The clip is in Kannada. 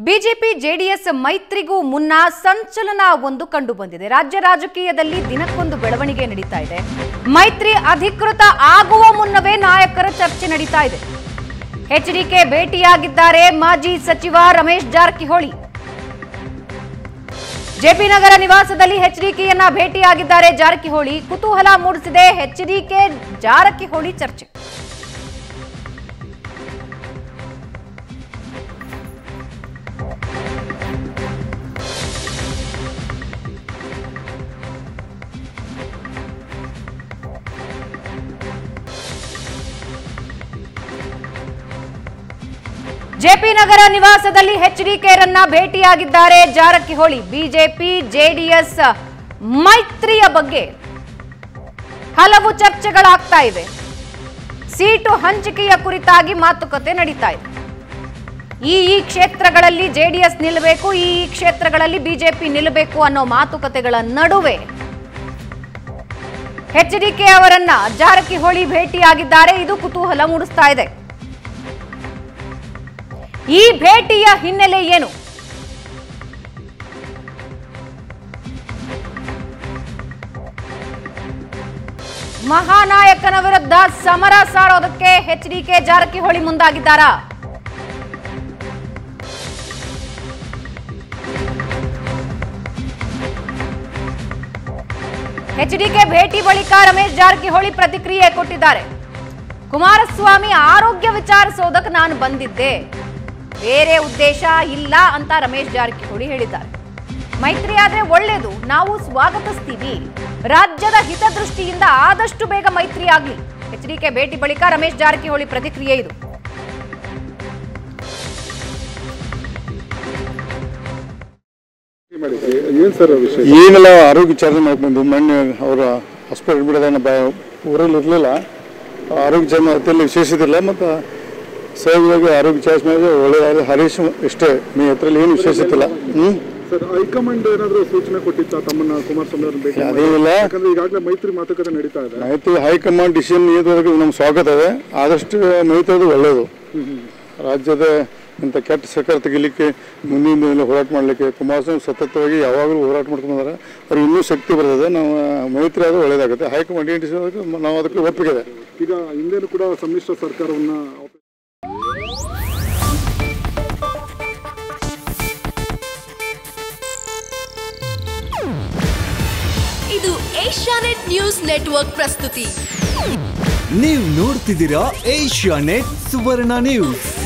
ಬಿಜೆಪಿ ಜೆಡಿಎಸ್ ಮೈತ್ರಿಗೂ ಮುನ್ನ ಸಂಚಲನ ಒಂದು ಕಂಡು ಬಂದಿದೆ ರಾಜ್ಯ ರಾಜಕೀಯದಲ್ಲಿ ದಿನಕ್ಕೊಂದು ಬೆಳವಣಿಗೆ ನಡೀತಾ ಇದೆ ಮೈತ್ರಿ ಅಧಿಕೃತ ಆಗುವ ಮುನ್ನವೇ ನಾಯಕರ ಚರ್ಚೆ ನಡೀತಾ ಇದೆ ಎಚ್ಡಿಕೆ ಭೇಟಿಯಾಗಿದ್ದಾರೆ ಮಾಜಿ ಸಚಿವ ರಮೇಶ್ ಜಾರಕಿಹೊಳಿ ಜೆಪಿ ನಗರ ನಿವಾಸದಲ್ಲಿ ಎಚ್ಡಿಕೆಯನ್ನ ಭೇಟಿಯಾಗಿದ್ದಾರೆ ಜಾರಕಿಹೊಳಿ ಕುತೂಹಲ ಮೂಡಿಸಿದೆ ಎಚ್ಡಿಕೆ ಜಾರಕಿಹೊಳಿ ಚರ್ಚೆ ಜೆಪಿ ನಗರ ನಿವಾಸದಲ್ಲಿ ಎಚ್ಡಿಕೆರನ್ನ ಭೇಟಿಯಾಗಿದ್ದಾರೆ ಜಾರಕಿಹೊಳಿ ಬಿಜೆಪಿ ಜೆಡಿಎಸ್ ಮೈತ್ರಿಯ ಬಗ್ಗೆ ಹಲವು ಚರ್ಚೆಗಳಾಗ್ತಾ ಇವೆ ಸೀಟು ಹಂಚಿಕೆಯ ಕುರಿತಾಗಿ ಮಾತುಕತೆ ನಡೀತಾ ಇದೆ ಈ ಈ ಕ್ಷೇತ್ರಗಳಲ್ಲಿ ಜೆಡಿಎಸ್ ನಿಲ್ಲಬೇಕು ಈ ಈ ಕ್ಷೇತ್ರಗಳಲ್ಲಿ ಬಿಜೆಪಿ ನಿಲ್ಲಬೇಕು ಅನ್ನೋ ಮಾತುಕತೆಗಳ ನಡುವೆ ಎಚ್ಡಿಕೆ ಅವರನ್ನ ಜಾರಕಿಹೊಳಿ ಭೇಟಿಯಾಗಿದ್ದಾರೆ ಇದು ಕುತೂಹಲ ಮೂಡಿಸ್ತಾ ಇದೆ ಈ ಭೇಟಿಯ ಹಿನ್ನೆಲೆ ಏನು ಮಹಾನಾಯಕನ ವಿರುದ್ಧ ಸಮರ ಸಾರೋದಕ್ಕೆ ಎಚ್ಡಿಕೆ ಜಾರಕಿಹೊಳಿ ಮುಂದಾಗಿದ್ದಾರಾ ಎಚ್ಡಿಕೆ ಭೇಟಿ ಬಳಿಕ ರಮೇಶ್ ಜಾರಕಿಹೊಳಿ ಪ್ರತಿಕ್ರಿಯೆ ಕೊಟ್ಟಿದ್ದಾರೆ ಕುಮಾರಸ್ವಾಮಿ ಆರೋಗ್ಯ ವಿಚಾರಿಸೋದಕ್ಕೆ ನಾನು ಬಂದಿದ್ದೆ ಬೇರೆ ಉದ್ದೇಶ ಇಲ್ಲ ಅಂತ ರಮೇಶ್ ಜಾರಕಿಹೊಳಿ ಹೇಳಿದ್ದಾರೆ ಮೈತ್ರಿ ಆದ್ರೆ ಒಳ್ಳೇದು ನಾವು ಸ್ವಾಗತಿಸ್ತೀವಿ ರಾಜ್ಯದ ಹಿತದೃಷ್ಟಿಯಿಂದ ಆದಷ್ಟು ಬೇಗ ಮೈತ್ರಿ ಆಗ್ಲಿ ಎಚ್ಡಿಕೆ ಭೇಟಿ ಬಳಿಕ ರಮೇಶ್ ಜಾರಕಿಹೊಳಿ ಪ್ರತಿಕ್ರಿಯೆ ಇದು ಮಾಡಿದ್ರಿ ಏನ್ ಸರ್ ವಿಷಯ ಏನೆಲ್ಲ ಆರೋಗ್ಯ ವಿಚಾರಣೆ ಮಾಡ್ಕೊಂಡು ಮೊನ್ನೆ ಅವರ ಹಾಸ್ಪಿಟಲ್ ಬಿಡೋದನ್ನ ಬ ಊರಲ್ಲಿ ಇರಲಿಲ್ಲ ಆರೋಗ್ಯ ವಿಚಾರ ಅತಿಯಲ್ಲಿ ವಿಶೇಷದಿಲ್ಲ ಮತ್ತು ಸಹಜವಾಗಿ ಆರೋಗ್ಯ ವಿಚಾರ ಮಾಡಿದ್ರೆ ಒಳ್ಳೆಯದಾದ ಹರೀಶ್ ಇಷ್ಟೇ ಮೀ ಹತ್ರಲ್ಲಿ ಏನು ವಿಶೇಷತಿಲ್ಲ ಹ್ಞೂ ಸರ್ ಹೈಕಮಾಂಡ್ ಏನಾದ್ರು ಸೂಚನೆ ಕೊಟ್ಟಿತ್ತ ತಮ್ಮನ್ನ ಕುಮಾರಸ್ವಾಮಿ ಅವ್ರನ್ನ ಭೇಟಿ ಮಾಡಿ? ಅದೇನಿಲ್ಲ ಯಾಕಂದ್ರೆ ಈಗಾಗಲೇ ಮೈತ್ರಿ ಮಾತುಕತೆ ನಡೀತಾ ಇದೆ ಮಾಹಿತಿ ಹೈಕಮಾಂಡ್ ಡಿಸಿಷನ್ ಏನಾದ್ರು ನಮ್ಮ ಸ್ವಾಗತ ಇದೆ ಆದಷ್ಟು ಮಾಹಿತಿ ಅದು ಒಳ್ಳೆಯದು ರಾಜ್ಯದ ಇಂಥ ಕೆಟ್ಟ ಸರ್ಕಾರ ತೆಗಿಲಿಕ್ಕೆ ಮುಂದಿನ ದಿನದಲ್ಲಿ ಹೋರಾಟ ಮಾಡಲಿಕ್ಕೆ ಕುಮಾರಸ್ವಾಮಿ ಸತತವಾಗಿ ಯಾವಾಗಲೂ ಹೋರಾಟ ಮಾಡ್ಕೊಂಡು ಬಂದಾರೆ ಅವ್ರಿಗೆ ಇನ್ನೂ ಶಕ್ತಿ ಬರ್ತದೆ ನಾವು ಮೈತ್ರಿ ಆದರೂ ಒಳ್ಳೇದಾಗುತ್ತೆ ಹೈಕಮಾಂಡ್ ಏನು ಡಿಸಿಷನ್ ಅದಕ್ಕೆ ನಾವು ಅದಕ್ಕೆ ಒಪ್ಪಿಗೆ ಇದೆ ಈಗ ಹಿಂದೇನು ಕೂಡ ಸಮ್ಮಿಶ್ರ ಸರ್ಕಾರವನ್ನ ಇದು ಏಷ್ಯಾನೆಟ್ ನ್ಯೂಸ್ ನೆಟ್ವರ್ಕ್ ಪ್ರಸ್ತುತಿ ನೀವು ನೋಡ್ತಿದ್ದೀರಾ ಏಷ್ಯಾ ನೆಟ್ ಸುವರ್ಣ ನ್ಯೂಸ್